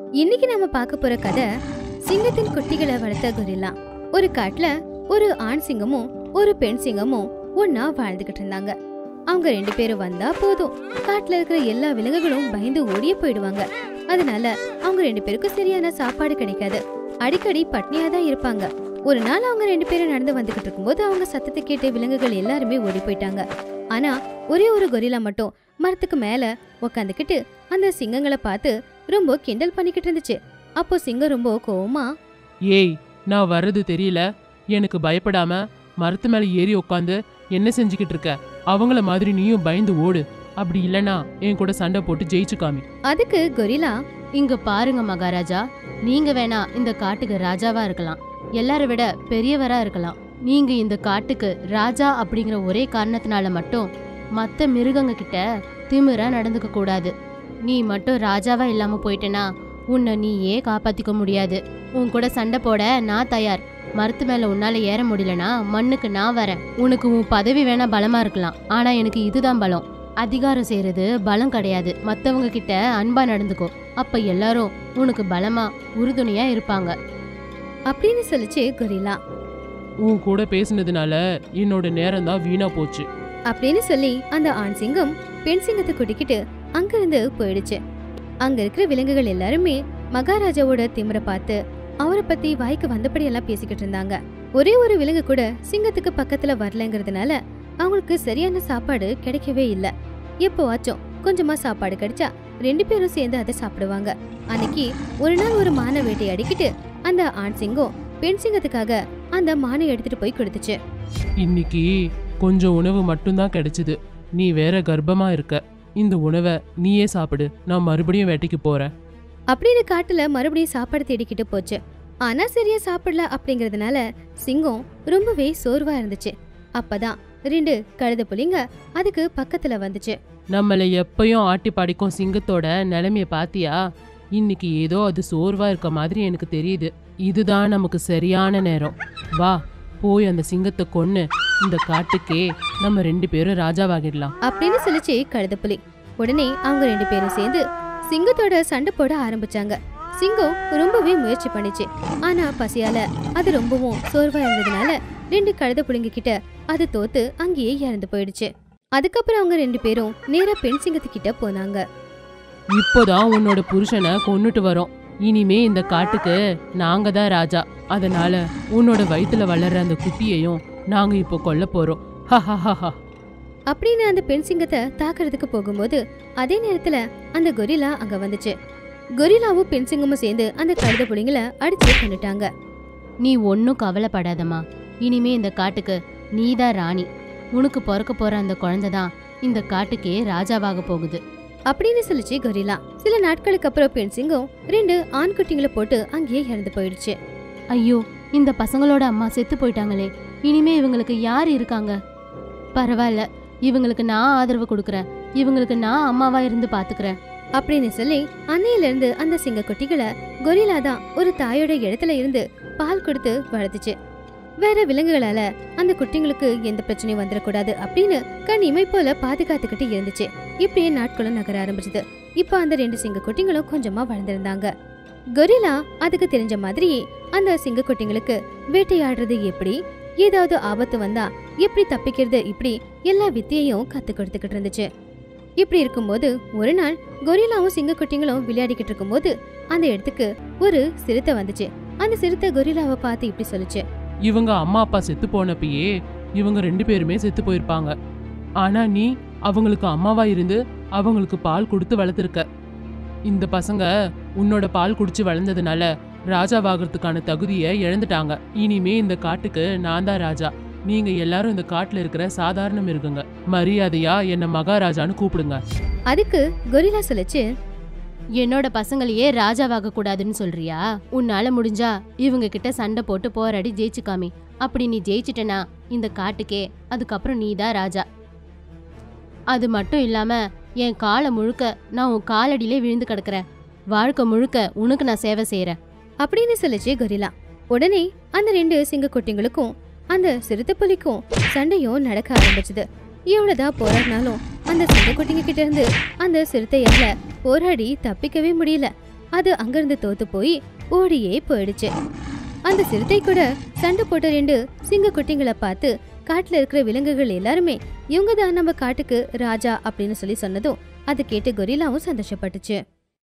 இன்னைக்கு நாம பார்க்க போற கதை சிங்கத்தின் குட்டிகளை வளர்த்த கொரில்லா ஒரு காட்டுல ஒரு ஆண் சிங்கமும் ஒரு பெண் சிங்கமும் ஒன்னா வாழ்ந்துகிட்டு இருந்தாங்க அவங்க ரெண்டு பேரும் வந்தா போதும் காட்டுல இருக்கிற எல்லா விலங்குகளும் பயந்து ஓடியே போயிடுவாங்க அதனால அவங்க ரெண்டு பேருக்கும் சரியான சாப்பாடு கிடைக்காது அடிக்கடி பட்னியா தான் இருப்பாங்க ஒரு நாள் அவங்க ரெண்டு பேரும் நடந்து வந்துகிட்டு இருக்கும்போது அவங்க சத்தத்தை கேட்டு விலங்குகள் எல்லாருமே ஓடி போயிட்டாங்க ஆனா ஒரே ஒரு கொரில்லா மட்டும் மரத்துக்கு மேல உக்காந்துக்கிட்டு அந்த சிங்கங்களை பார்த்து ரொம்ப கிண்டல் பண்ணிக்கிட்டு இருந்துச்சு அப்போ சிங்கம் ரொம்ப கோவமா ஏய் நான் வர்றது தெரியல எனக்கு பயப்படாம மரத்து மேல ஏறி உட்காந்து என்ன செஞ்சுக்கிட்டு இருக்க அவங்கள மாதிரி நீயும் பயந்து ஓடு அப்படி இல்லனா என் கூட சண்டை போட்டு ஜெயிச்சு காமி அதுக்கு கொரில்லா இங்க பாருங்க மகாராஜா நீங்க வேணா இந்த காட்டுக்கு ராஜாவா இருக்கலாம் எல்லாரை விட பெரியவரா இருக்கலாம் நீங்க இந்த காட்டுக்கு ராஜா அப்படிங்கிற ஒரே காரணத்தினால மட்டும் மத்த மிருகங்க கிட்ட திமிரா நடந்துக்க கூடாது நீ மட்டும் ராஜாவா இல்லாம போயிட்டனா உன்னை நீயே காப்பாத்திக்க முடியாது உன் கூட சண்டை போட நான் தயார் மரத்து மேல உன்னால ஏற முடியலனா மண்ணுக்கு நான் வரேன் உனக்கு உன் பதவி வேணா பலமா இருக்கலாம் ஆனா எனக்கு இதுதான் பலம் அதிகாரம் செய்யறது பலம் கிடையாது மத்தவங்க கிட்ட அன்பா நடந்துக்கோ அப்ப எல்லாரும் உனக்கு பலமா உறுதுணையா இருப்பாங்க அப்படின்னு சொல்லிச்சு கொரில்லா உன் கூட பேசுனதுனால என்னோட நேரம் தான் வீணா போச்சு அப்படின்னு சொல்லி அந்த ஆண் சிங்கம் பெண் சிங்கத்தை கூட்டிக்கிட்டு அங்கிருந்து போயிடுச்சு அங்க இருக்கிற விலங்குகள் எல்லாருமே மகாராஜாவோட திமிர பார்த்து அவரை பத்தி வாய்க்கு வந்தபடி எல்லாம் பேசிக்கிட்டு இருந்தாங்க ஒரே ஒரு விலங்கு கூட சிங்கத்துக்கு பக்கத்துல வரலங்கிறதுனால அவங்களுக்கு சரியான சாப்பாடு கிடைக்கவே இல்ல எப்போவாச்சும் கொஞ்சமா சாப்பாடு கிடைச்சா ரெண்டு பேரும் சேர்ந்து அதை சாப்பிடுவாங்க அன்னைக்கு ஒரு நாள் ஒரு மானை வேட்டையாடிக்கிட்டு அந்த ஆண் சிங்கம் பெண் சிங்கத்துக்காக அந்த மானை எடுத்துட்டு போய் கொடுத்துச்சு இன்னைக்கு கொஞ்சம் உணவு மட்டும்தான் கிடைச்சது நீ வேற கர்ப்பமா இருக்க இந்த உணவை நீயே சாப்பிடு நான் மறுபடியும் வேட்டைக்கு போறேன் அப்படின்னு காட்டுல மறுபடியும் சாப்பாடு தேடிக்கிட்டு போச்சு ஆனா சரியா சாப்பிடல அப்படிங்கறதுனால சிங்கம் ரொம்பவே சோர்வா இருந்துச்சு அப்பதான் ரெண்டு கழுத புலிங்க அதுக்கு பக்கத்துல வந்துச்சு நம்மளை எப்பயும் ஆட்டி பாடிக்கும் சிங்கத்தோட நிலைமைய பாத்தியா இன்னைக்கு ஏதோ அது சோர்வா இருக்க மாதிரி எனக்கு தெரியுது இதுதான் நமக்கு சரியான நேரம் வா போய் அந்த சிங்கத்தை கொன்னு இந்த காட்டுக்கே நம்ம ரெண்டு பேரும் ராஜாவாகிடலாம் அப்படின்னு சொல்லிச்சு கழுத புலி உடனே அவங்க ரெண்டு பேரும் சேர்ந்து சிங்கத்தோட சண்டை போட ஆரம்பிச்சாங்க சிங்கம் ரொம்பவே முயற்சி பண்ணிச்சு ஆனா பசியால அது ரொம்பவும் சோர்வா இருந்ததுனால ரெண்டு கழுத புலிங்க கிட்ட அது தோத்து அங்கேயே இறந்து போயிடுச்சு அதுக்கப்புறம் அவங்க ரெண்டு பேரும் நேரா பெண் சிங்கத்துக்கிட்ட போனாங்க இப்போதான் உன்னோட புருஷனை கொன்னுட்டு வரோம் இனிமே இந்த காட்டுக்கு நாங்க தான் ராஜா அதனால உன்னோட வயித்துல வளர்ற அந்த குட்டியையும் நாங்க இப்போ கொல்ல போறோம் ஹஹஹஹா அப்படின்னு அந்த பெண் சிங்கத்தை தாக்குறதுக்கு போகும்போது அதே நேரத்துல அந்த கொரில்லா அங்க வந்துச்சு கொரில்லாவும் பெண் சிங்கமும் சேர்ந்து அந்த கழுத புலிங்கள அடிச்சு கொண்டுட்டாங்க நீ ஒன்னும் கவலைப்படாதம்மா இனிமே இந்த காட்டுக்கு நீதான் ராணி உனக்கு பிறக்க போற அந்த குழந்தை தான் இந்த காட்டுக்கே ராஜாவாக போகுது அப்படின்னு சொல்லிச்சு கொரில்லா சில நாட்களுக்கு அப்புறம் பெண் சிங்கம் ரெண்டு ஆண் குட்டிங்களை போட்டு அங்கேயே இறந்து போயிடுச்சு ஐயோ இந்த பசங்களோட அம்மா செத்து போயிட்டாங்களே இனிமே இவங்களுக்கு யார் இருக்காங்க பரவாயில்ல இவங்களுக்கு நான் ஆதரவு கொடுக்கறேன் இவங்களுக்கு நான் அம்மாவா இருந்து பாத்துக்கறேன் அப்படின்னு சொல்லி அன்னையில இருந்து அந்த சிங்க குட்டிகளை கொரில்லா தான் ஒரு தாயோட இடத்துல இருந்து பால் கொடுத்து வளர்த்துச்சு வேற விலங்குகளால அந்த குட்டிங்களுக்கு எந்த பிரச்சனையும் வந்துடக்கூடாது அப்படின்னு கண் இமை போல பாதுகாத்துக்கிட்டு இருந்துச்சு இப்படியே நாட்களும் நகர ஆரம்பிச்சது இப்போ அந்த ரெண்டு சிங்க குட்டிங்களும் கொஞ்சமா வளர்ந்திருந்தாங்க கொரில்லா அதுக்கு தெரிஞ்ச மாதிரியே அந்த சிங்க குட்டிங்களுக்கு வேட்டையாடுறது எப்படி ஏதாவது ஆபத்து வந்தா எப்படி தப்பிக்கிறது இப்படி எல்லா வித்தையையும் கத்து கொடுத்துக்கிட்டு இருந்துச்சு இப்படி இருக்கும்போது ஒரு நாள் கொரில்லாவும் சிங்கக்குட்டிங்களும் விளையாடிக்கிட்டு இருக்கும்போது அந்த இடத்துக்கு ஒரு சிறுத்தை வந்துச்சு அந்த சிறுத்தை கொரில்லாவை பார்த்து இப்படி சொல்லுச்சு இவங்க அம்மா அப்பா செத்து போனப்பயே இவங்க ரெண்டு பேருமே செத்து போயிருப்பாங்க ஆனா நீ அவங்களுக்கு அம்மாவா இருந்து அவங்களுக்கு பால் கொடுத்து வளர்த்துருக்க இந்த பசங்க உன்னோட பால் குடிச்சு வளர்ந்ததுனால ராஜாவாகிறதுக்கான தகுதியை இழந்துட்டாங்க இனிமே இந்த காட்டுக்கு நான் தான் ராஜா நீங்க எல்லாரும் இந்த காட்டுல இருக்கிற சாதாரண மிருகங்க மரியாதையா என்ன மகாராஜான்னு கூப்பிடுங்க அதுக்கு கொரில்லா சொல்லுச்சு என்னோட பசங்களையே ராஜாவாக கூடாதுன்னு சொல்றியா உன்னால முடிஞ்சா இவங்க கிட்ட சண்டை போட்டு போராடி ஜெயிச்சு காமி அப்படி நீ ஜெயிச்சிட்டனா இந்த காட்டுக்கே அதுக்கப்புறம் நீ தான் ராஜா அது மட்டும் இல்லாம என் காலை முழுக்க நான் உன் காலடியிலே விழுந்து கிடக்குறேன் வாழ்க்கை முழுக்க உனக்கு நான் சேவை செய்யறேன் அப்படின்னு சொல்லுச்சு கொரில்லா உடனே அந்த ரெண்டு சிங்கக்குட்டிங்களுக்கும் அந்த சிறுத்தை புலிக்கும் சண்டையும் நடக்க ஆரம்பிச்சது எவ்வளவுதான் போராடினாலும் அந்த சிங்கக்குட்டிங்க கிட்ட இருந்து அந்த சிறுத்தையால போராடி தப்பிக்கவே முடியல அது அங்கிருந்து தோத்து போய் ஓடியே போயிடுச்சு அந்த சிறுத்தை கூட சண்டை போட்ட ரெண்டு சிங்க குட்டிங்களை பார்த்து காட்டுல இருக்கிற விலங்குகள் எல்லாருமே இவங்க தான் நம்ம காட்டுக்கு ராஜா அப்படின்னு சொல்லி சொன்னதும் அதை கேட்டு கொரில்லாவும் சந்தோஷப்பட்டுச்சு